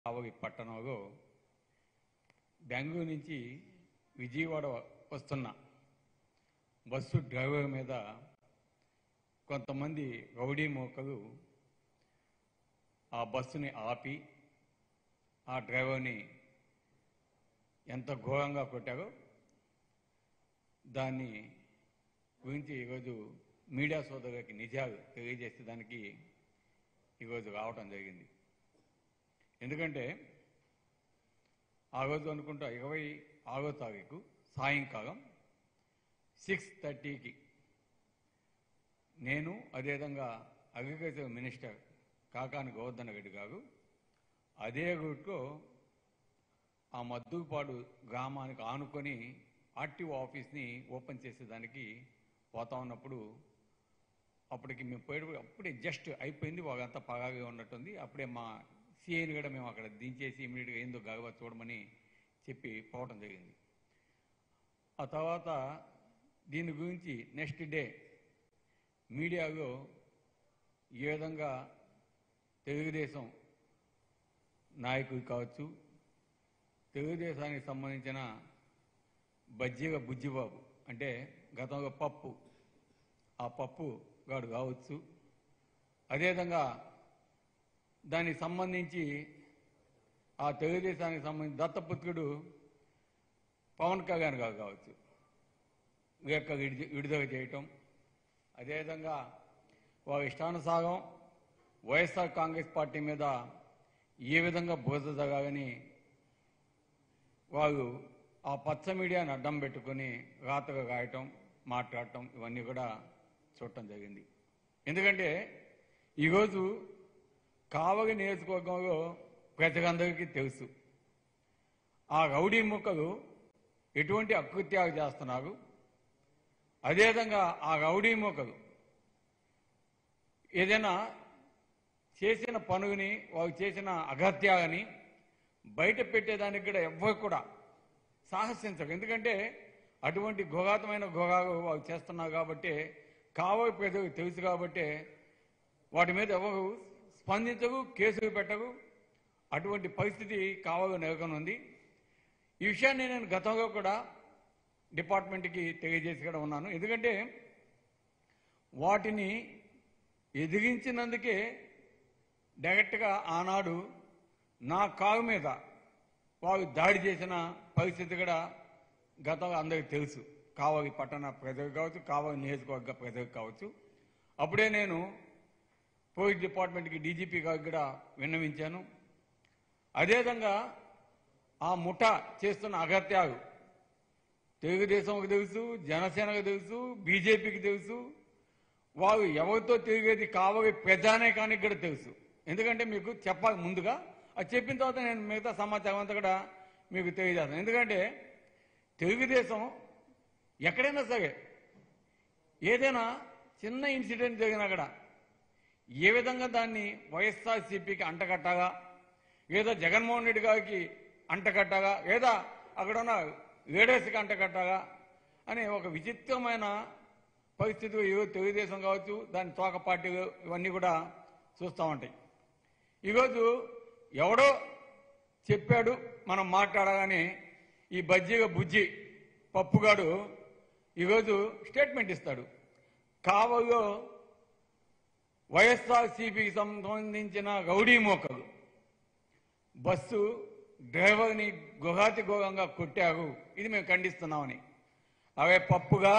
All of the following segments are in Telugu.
కావగి పట్టణంలో బెంగళూరు నుంచి విజయవాడ వస్తున్న బస్సు డ్రైవర్ మీద కొంతమంది రౌడీ మోకలు ఆ బస్సుని ఆపి ఆ డ్రైవర్ని ఎంత ఘోరంగా కొట్టారో దాన్ని గురించి ఈరోజు మీడియా సోదరులకి నిజాలు తెలియజేసే దానికి ఈరోజు రావటం జరిగింది ఎందుకంటే ఆ రోజు అనుకుంటా ఇరవై ఆరో తారీఖు సాయంకాలం సిక్స్ థర్టీకి నేను అదేవిధంగా అగ్రికల్చర్ మినిస్టర్ కాకాని గోవర్ధన్ రెడ్డి గారు అదే రూట్లో ఆ మద్దుపాడు గ్రామానికి ఆనుకొని ఆర్టీఓ ఆఫీస్ని ఓపెన్ చేసేదానికి పోతా ఉన్నప్పుడు అప్పటికి మేము పోయేటప్పుడు అప్పుడే జస్ట్ అయిపోయింది వాళ్ళంతా పగాగా ఉన్నట్టుంది అప్పుడే మా సిఐని కూడా మేము అక్కడ దించేసి ఇమీడియట్గా ఏందో గగవ చూడమని చెప్పి పోవటం జరిగింది ఆ తర్వాత దీని గురించి నెక్స్ట్ డే మీడియాలో ఏ విధంగా తెలుగుదేశం నాయకులు కావచ్చు తెలుగుదేశానికి సంబంధించిన బజ్జీగా బుజ్జిబాబు అంటే గతంలో పప్పు ఆ పప్పు గాడు కావచ్చు అదేవిధంగా దానికి సంబంధించి ఆ తెలుగుదేశానికి సంబంధించి దత్తపుత్రుడు పవన్ కళ్యాణ్ గారు కావచ్చు ఈ యొక్క విడి- విడుదల చేయటం అదేవిధంగా వారి ఇష్టానుసారం వైఎస్ఆర్ కాంగ్రెస్ పార్టీ మీద ఏ విధంగా బోధ జరగాలని వారు ఆ పచ్చ మీడియాని అడ్డం పెట్టుకొని రాతగా రాయటం మాట్లాడటం ఇవన్నీ కూడా చూడటం జరిగింది ఎందుకంటే ఈరోజు కావలి నియోజకవర్గంలో ప్రజలందరికీ తెలుసు ఆ రౌడీ ముక్కలు ఎటువంటి అకృత్యాలు చేస్తున్నారు అదేవిధంగా ఆ రౌడీ ముక్కలు ఏదైనా చేసిన పనుని వారు చేసిన అగత్యాలని బయట పెట్టేదానికి కూడా ఎవ్వరు కూడా సాహసించరు ఎందుకంటే అటువంటి ఘోఘాతమైన ఘోఘాలు వారు చేస్తున్నారు కాబట్టి కావలి ప్రజలకు తెలుసు కాబట్టి వాటి మీద ఎవరు స్పందించరు కేసులు పెట్టరు అటువంటి పరిస్థితి కావలి నెలకొని ఉంది ఈ విషయాన్ని నేను గతంలో కూడా డిపార్ట్మెంట్కి తెలియజేసి కూడా ఉన్నాను ఎందుకంటే వాటిని ఎదిగించినందుకే డైరెక్ట్గా ఆనాడు నా కారు మీద వారు దాడి చేసిన పరిస్థితి కూడా గతంలో అందరికీ తెలుసు కావలి పట్టణ ప్రజలకు కావచ్చు కావలి నియోజకవర్గ ప్రజలకు కావచ్చు అప్పుడే నేను పోలీస్ డిపార్ట్మెంట్కి డీజీపీ గారికి కూడా విన్నవించాను అదేవిధంగా ఆ ముఠ చేస్తున్న అగత్యాలు తెలుగుదేశంకి తెలుసు జనసేనకు తెలుసు బీజేపీకి తెలుసు వారు ఎవరితో తిరిగేది కావలి ప్రజానేకానికి కూడా తెలుసు ఎందుకంటే మీకు చెప్పాలి ముందుగా అది చెప్పిన తర్వాత నేను మిగతా సమాచారం అంతా కూడా మీకు తెలియజేస్తాను ఎందుకంటే తెలుగుదేశం ఎక్కడైనా సరే ఏదైనా చిన్న ఇన్సిడెంట్ జరిగినా కూడా ఏ విధంగా దాన్ని వైఎస్ఆర్సీపీకి అంటకట్టగా లేదా జగన్మోహన్ రెడ్డి గారికి అంటకట్టగా లేదా అక్కడ ఉన్న లీడర్స్కి అంటకట్టగా అనే ఒక విచిత్రమైన పరిస్థితి ఈరోజు తెలుగుదేశం కావచ్చు దాని తోక పార్టీలు ఇవన్నీ కూడా చూస్తూ ఉంటాయి ఈరోజు ఎవడో చెప్పాడు మనం మాట్లాడగానే ఈ బజ్జీగా బుజ్జి పప్పుగాడు ఈరోజు స్టేట్మెంట్ ఇస్తాడు కావలో వైఎస్ఆర్సీపీకి సంబంధించిన రౌడీ మోకలు బస్సు డ్రైవర్ని గుహాతి ఘోరంగా కొట్టారు ఇది మేము ఖండిస్తున్నామని అవే పప్పుగా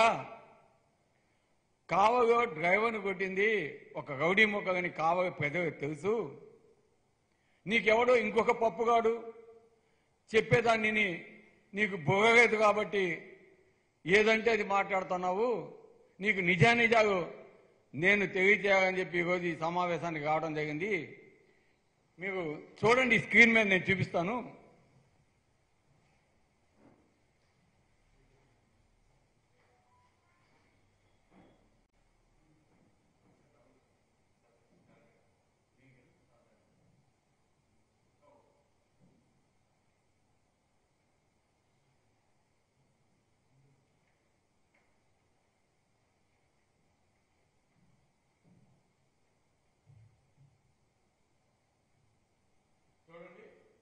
కావలో డ్రైవర్ని కొట్టింది ఒక రౌడీ మొక్కని కావలి ప్రజలకు తెలుసు నీకెవడో ఇంకొక పప్పుగాడు చెప్పేదాన్ని నీ- నీకు బొగలేదు కాబట్టి ఏదంటే అది మాట్లాడుతున్నావు నీకు నిజానిజాలు నేను తెలియజేయాలని చెప్పి ఈరోజు ఈ సమావేశానికి రావడం జరిగింది మీరు చూడండి ఈ స్క్రీన్ మీద నేను చూపిస్తాను చూడండి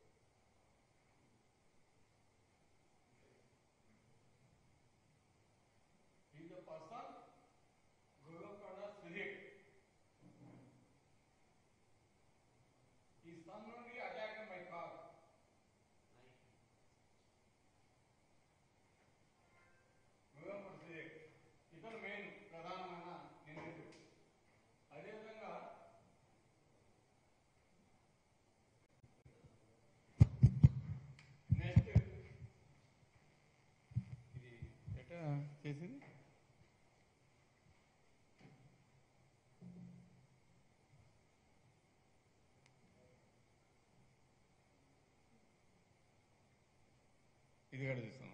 ఇది కూడా చూస్తున్నాం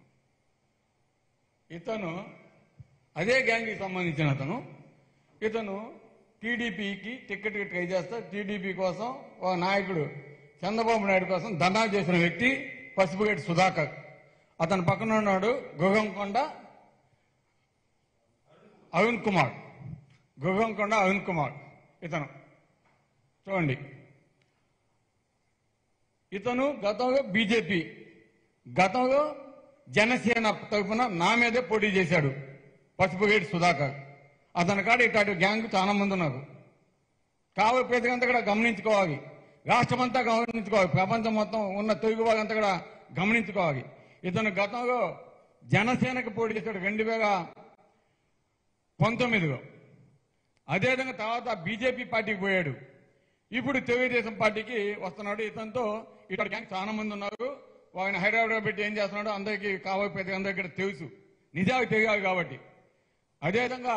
ఇతను అదే గ్యాంగ్కి సంబంధించిన అతను ఇతను టీడీపీకి టికెట్ ట్రై చేస్తా టీడీపీ కోసం ఒక నాయకుడు చంద్రబాబు నాయుడు కోసం ధర్నా చేసిన వ్యక్తి పసుపుగేటి సుధాకర్ అతని పక్కన ఉన్నాడు గుగంకొండ అరుణ్ కుమార్ గుగంకొండ అరుణ్ కుమార్ ఇతను చూడండి ఇతను గతంలో బీజేపీ గతంలో జనసేన తరఫున నా మీదే పోటీ చేశాడు పసుపుగేటి సుధాకర్ అతని కాడ ఇట్లాంటి గ్యాంగ్ చాలా మంది ఉన్నారు కావాలి ప్రతిగంతా కూడా గమనించుకోవాలి రాష్ట్రమంతా గమనించుకోవాలి ప్రపంచం మొత్తం ఉన్న తెలుగు వాళ్ళంతా కూడా గమనించుకోవాలి ఇతను గతంలో జనసేనకు పోటీ చేశాడు రెండు వేల పంతొమ్మిదిలో అదేవిధంగా తర్వాత బీజేపీ పార్టీకి పోయాడు ఇప్పుడు తెలుగుదేశం పార్టీకి వస్తున్నాడు ఇతనితో ఇక్కడ గ్యాంగ్ చాలా మంది ఉన్నారు ఆయన హైదరాబాద్ పెట్టి ఏం చేస్తున్నాడో అందరికీ కావాలి ప్రతి అందరికీ కూడా తెలుసు నిజాలు తెలియాలి కాబట్టి అదేవిధంగా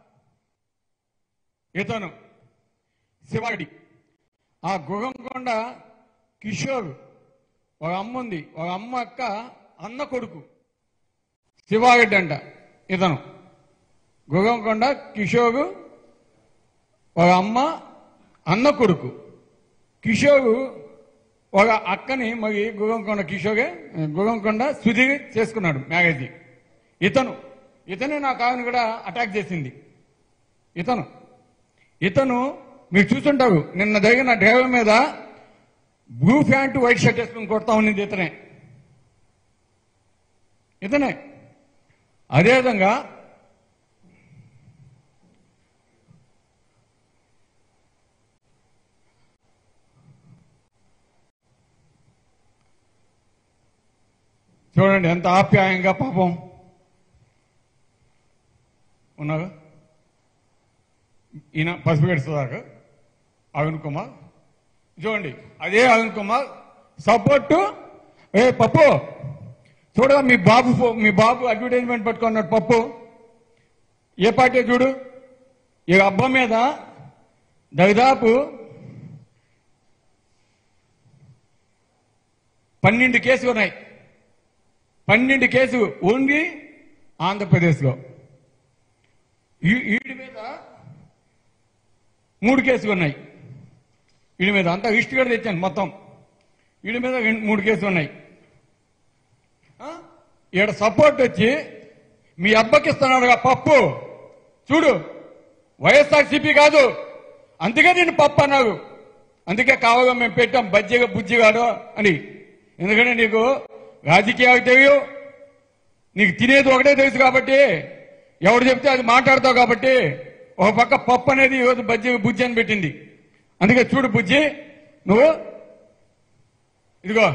ఇతను శివాడి ఆ గుగంకొండ కిషోర్ ఒక అమ్మ ఉంది ఒక అమ్మ అక్క అన్న కొడుకు శివాగడ్డి అంట ఇతను గుగంకొండ కిషోరు ఒక అమ్మ అన్న కొడుకు కిషోరు ఒక అక్కని మరి గుగంకొండ కిషోరే గుగంకొండ సుధీర్ చేసుకున్నాడు మ్యారేజ్ ఇతను ఇతనే నా కావుని కూడా అటాక్ చేసింది ఇతను ఇతను మీరు చూస్తుంటారు నిన్న జరిగిన డ్రైవర్ మీద బ్లూ ప్యాంటు వైట్ షర్ట్ వేసుకుని కొడతా ఉన్నది ఇతనే ఇతనే అదేవిధంగా చూడండి ఎంత ఆప్యాయంగా పాపం ఉన్నారు ఈయన పసుపుగడి సుధాకర్ అరుణ్ కుమార్ చూడండి అదే అరుణ్ కుమార్ సపోర్ట్ ఏ పప్పు చూడగా మీ బాబు ఫో- మీ బాబు అడ్వర్టైజ్మెంట్ పట్టుకున్నాడు పప్పు ఏ పార్టీ చూడు ఈ అబ్బా మీద దాదాపు పన్నెండు కేసులు ఉన్నాయి పన్నెండు కేసు ఓన్లీ ఆంధ్రప్రదేశ్లో ఈ- వీడి మీద మూడు కేసులు ఉన్నాయి వీడి మీద అంతా లిస్ట్ కూడా తెచ్చాను మొత్తం వీడి మీద రెండు- మూడు కేసులు ఉన్నాయి ఆ? ఈడ సపోర్ట్ వచ్చి మీ అబ్బకి ఇస్తున్నాడుగా పప్పు చూడు వైఎస్ఆర్సీపీ కాదు అందుకే నేను పప్పు అన్నాడు అందుకే కావాగా మేము పెట్టాం బజ్జిగా బుజ్జిగాడు అని ఎందుకంటే నీకు రాజకీయాలు తెలియవు నీకు తినేది ఒకటే తెలుసు కాబట్టి ఎవడు చెప్తే అది మాట్లాడతావు కాబట్టి ఒక పక్క పప్పు అనేది ఈరోజు బజ్జి బుజ్జి అని పెట్టింది అందుకే చూడు బుజ్జి నువ్వు ఇదిగో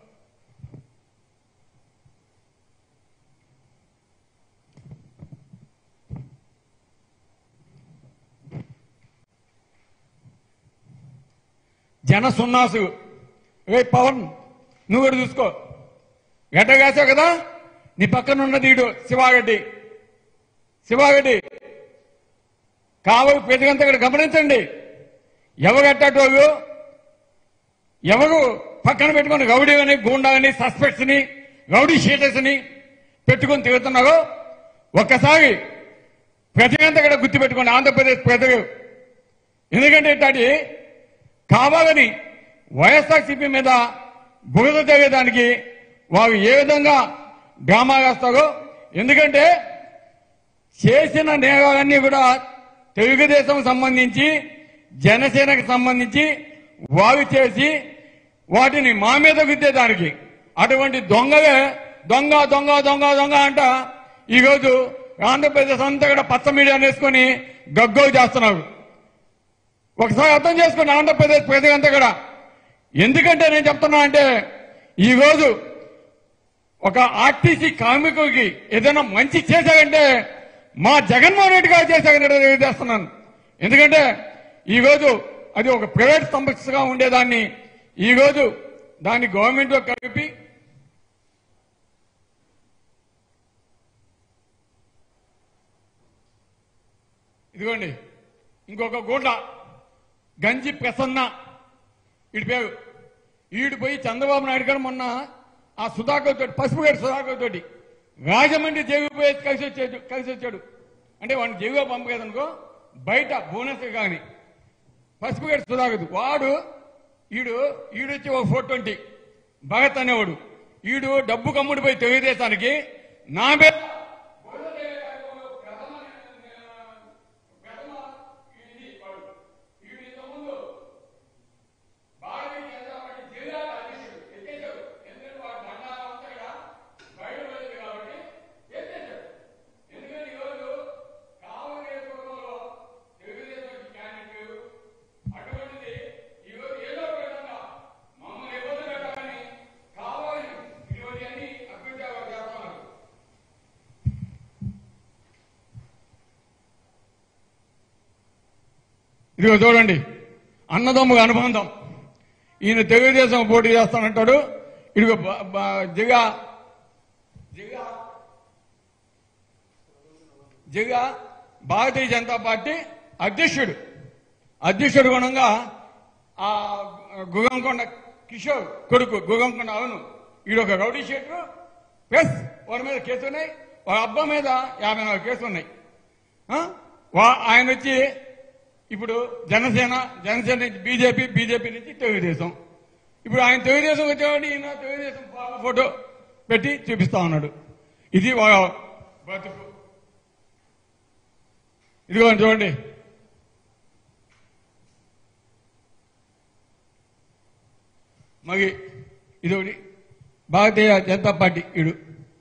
జన సున్నాసు ఏ పవన్ నువ్వు కూడా చూసుకో గడ్డ కాసావు కదా నీ పక్కన ఉన్నది ఈడు శివాగడ్డి శివాగడ్డి కావలి ప్రతిగంత ఇక్కడ గమనించండి ఎవరు అట్టాటోళ్ళు ఎవరు పక్కన పెట్టుకుని గౌడీ అని గూండా అని సస్పెక్ట్స్ ని గౌడీ షీటర్స్ ని పెట్టుకుని తిరుగుతున్నారో ఒక్కసారి ప్రతిగంత ఇక్కడ గుర్తుపెట్టుకోండి ఆంధ్రప్రదేశ్ ప్రజలు ఎందుకంటే ఇట్లాంటి కావాలని వైఎస్ఆర్సీపీ మీద బురద జరిగేదానికి వారు ఏ విధంగా డ్రామా వేస్తారో ఎందుకంటే చేసిన నేరాలన్నీ కూడా తెలుగుదేశం సంబంధించి జనసేనకు సంబంధించి వారు చేసి వాటిని మా మీద గుద్దేదానికి అటువంటి దొంగలే దొంగ దొంగ దొంగ దొంగ అంట ఈరోజు ఆంధ్రప్రదేశ్ అంతా కూడా పచ్చ మీడియా వేసుకొని గగ్గోలు చేస్తున్నారు ఒకసారి అర్థం చేసుకోండి ఆంధ్రప్రదేశ్ ప్రజలంతా కూడా ఎందుకంటే నేను చెప్తున్నా అంటే ఈ రోజు ఒక ఆర్టీసీ కార్మికుడికి ఏదైనా మంచి చేశారంటే మా జగన్మోహన్ రెడ్డి గారు చేశారని తెలియజేస్తున్నాను ఎందుకంటే ఈ రోజు అది ఒక ప్రైవేట్ సంస్థగా ఉండేదాన్ని ఈ రోజు దాన్ని గవర్నమెంట్ కలిపి ఇదిగోండి ఇంకొక గూడ గంజి ప్రసన్న వీడి పేరు వీడు పోయి చంద్రబాబు నాయుడు గారు మొన్న ఆ సుధాకర్ తోటి పసుపు గడి సుధాకర్ తోటి రాజమండ్రి జైలు కలిసి వచ్చాడు కలిసి వచ్చాడు అంటే వాడిని జైలుగా పంపలేదనుకో బయట భువనేశ్వర్ కానీ పసుపు గడి సుధాకర్ వాడు ఈడు ఈడొచ్చి ఒక ఫోర్ ట్వంటీ భగత్ అనేవాడు ఈడు డబ్బు కమ్ముడు పోయి తెలుగుదేశానికి నా మీద అటువంటిది ఈరోజు ఏదో ఒక విధంగా మమ్మల్ని ఇబ్బంది పెట్టాలని కావాలని ఇటువంటి అన్ని అభ్యుద్యోగాలు చేస్తున్నారు ఇదిగో చూడండి అన్నదమ్ముగా అనుబంధం ఈయన తెలుగుదేశం పోటీ చేస్తానంటాడు ఇదిగో బ- బ- జిగా జిగా జిగా భారతీయ జనతా పార్టీ అధ్యక్షుడు అధ్యక్షుడు గుణంగా ఆ గుగంకొండ కిషోర్ కొడుకు గుగంకొండ అవును ఈడు ఒక రౌడీ షీటర్ ప్లస్ వాడి మీద కేసు ఉన్నాయి వాడి అబ్బా మీద యాభై నాలుగు కేసులు ఉన్నాయి ఆ? వా- ఆయన వచ్చి ఇప్పుడు జనసేన జనసేన నుంచి బీజేపీ బీజేపీ నుంచి తెలుగుదేశం ఇప్పుడు ఆయన తెలుగుదేశం వచ్చేవాడి ఈయన తెలుగుదేశం ఫోటో పెట్టి చూపిస్తా ఉన్నాడు ఇది వాళ్ళ బతుకు ఇదిగోండి చూడండి మరి ఇదొకటి భారతీయ జనతా పార్టీ ఇడు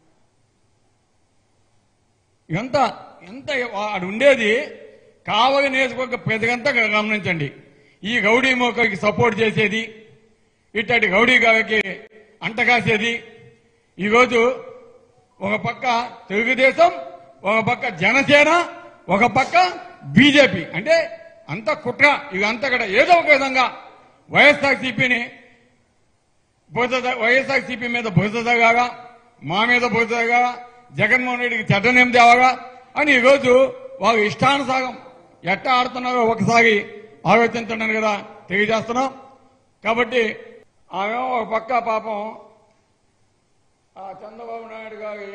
ఎంత ఎంత వాడు ఉండేది కావలి నియోజకవర్గ ప్రజలంతా గమనించండి ఈ గౌడీ మోకకి సపోర్ట్ చేసేది ఇట్టటి గౌడీ గారికి అంటకాసేది ఈరోజు ఒక పక్క తెలుగుదేశం ఒక పక్క జనసేన ఒక పక్క బీజేపీ అంటే అంత కుట్ర ఇదంతా కూడా ఏదో ఒక విధంగా వైఎస్ఆర్సీపీని బురద వైఎస్ఆర్సీపీ మీద బురదగా మా మీద బురదగా జగన్మోహన్ రెడ్డికి చెడ్డనేం తేవగా అని ఈరోజు వారు ఇష్టానుసారం ఎట్టా ఆడుతున్నారో ఒకసారి ఆలోచించండి కదా తెలియజేస్తున్నాం కాబట్టి ఆమె ఒక పక్క పాపం ఆ చంద్రబాబు నాయుడు గారి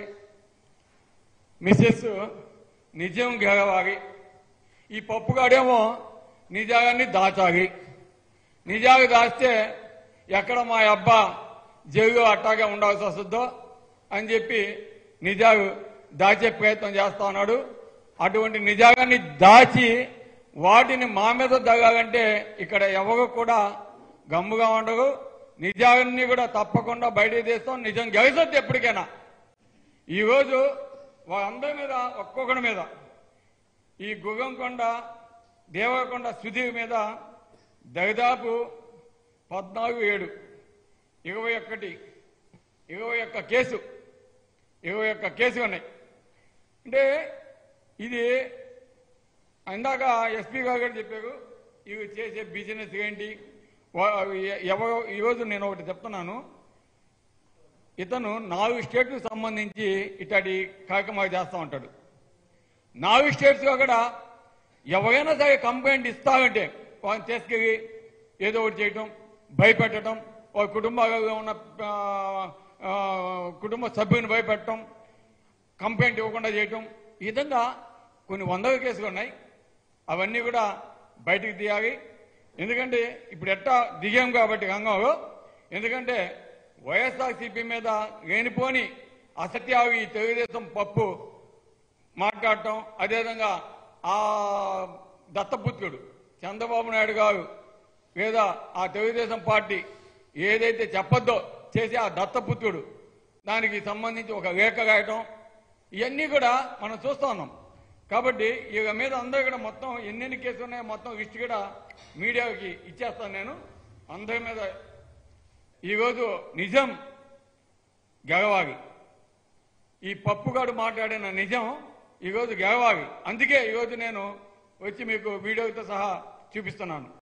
మిస్సెస్ నిజం గెలవాలి ఈ పప్పుగాడేమో నిజాన్ని దాచాలి నిజాలు దాస్తే ఎక్కడ మా అబ్బా జైలు అట్టాగే ఉండాల్సి వస్తుందో అని చెప్పి నిజాలు దాచే ప్రయత్నం చేస్తా ఉన్నాడు అటువంటి నిజాగాన్ని దాచి వాటిని మా మీద దగాలంటే ఇక్కడ ఎవరు కూడా గమ్ముగా ఉండరు నిజాన్ని కూడా తప్పకుండా బయటకు తీస్తాం నిజం గెలిచొద్దు ఎప్పటికైనా ఈరోజు వాళ్ళందరి మీద ఒక్కొక్కడి మీద ఈ గుగంకొండ దేవరకొండ సుధీర్ మీద దరిదాపు పద్నాలుగు ఏడు ఇరవై ఒక్కటి ఇరవై ఒక్క కేసు ఇరవై ఒక్క కేసు ఉన్నాయి అంటే ఇది ఇందాక ఎస్పీ గారు కూడా చెప్పారు ఇవి చేసే బిజినెస్ ఏంటి వా- ఎ- ఎవరో ఈరోజు నేను ఒకటి చెప్తున్నాను ఇతను నాలుగు స్టేట్లకు సంబంధించి ఇట్లాంటి కార్యక్రమాలు చేస్తూ ఉంటాడు నాలుగు స్టేట్స్ కూడా ఎవరైనా సరే కంప్లైంట్ ఇస్తారంటే వాళ్ళని తీసుకెళ్ళి ఏదో ఒకటి చేయటం భయపెట్టడం వాళ్ళ కుటుంబాలలో ఉన్న ఆ, ఆ, కుటుంబ సభ్యుని భయపెట్టడం కంప్లైంట్ ఇవ్వకుండా చేయటం ఈ విధంగా కొన్ని వందల కేసులు ఉన్నాయి అవన్నీ కూడా బయటికి తీయాలి ఎందుకంటే ఇప్పుడు ఎట్టా దిగాం కాబట్టి గంగంలో ఎందుకంటే వైఎస్ఆర్సీపీ మీద లేనిపోని అసత్యాలు ఈ తెలుగుదేశం పప్పు మాట్లాడటం అదేవిధంగా ఆ దత్తపుత్రుడు చంద్రబాబు నాయుడు గారు లేదా ఆ తెలుగుదేశం పార్టీ ఏదైతే చెప్పొద్దో చేసి ఆ దత్తపుత్రుడు దానికి సంబంధించి ఒక లేఖ రాయటం ఇవన్నీ కూడా మనం చూస్తా ఉన్నాం కాబట్టి ఇక మీద అందరూ కూడా మొత్తం ఎన్నెన్ని కేసులు ఉన్నాయో మొత్తం లిస్ట్ కూడా మీడియాకి ఇచ్చేస్తాను నేను అందరి మీద ఈరోజు నిజం గెలవాలి ఈ పప్పుగాడు మాట్లాడిన నిజం ఈరోజు గెలవాలి అందుకే ఈరోజు నేను వచ్చి మీకు వీడియోతో సహా చూపిస్తున్నాను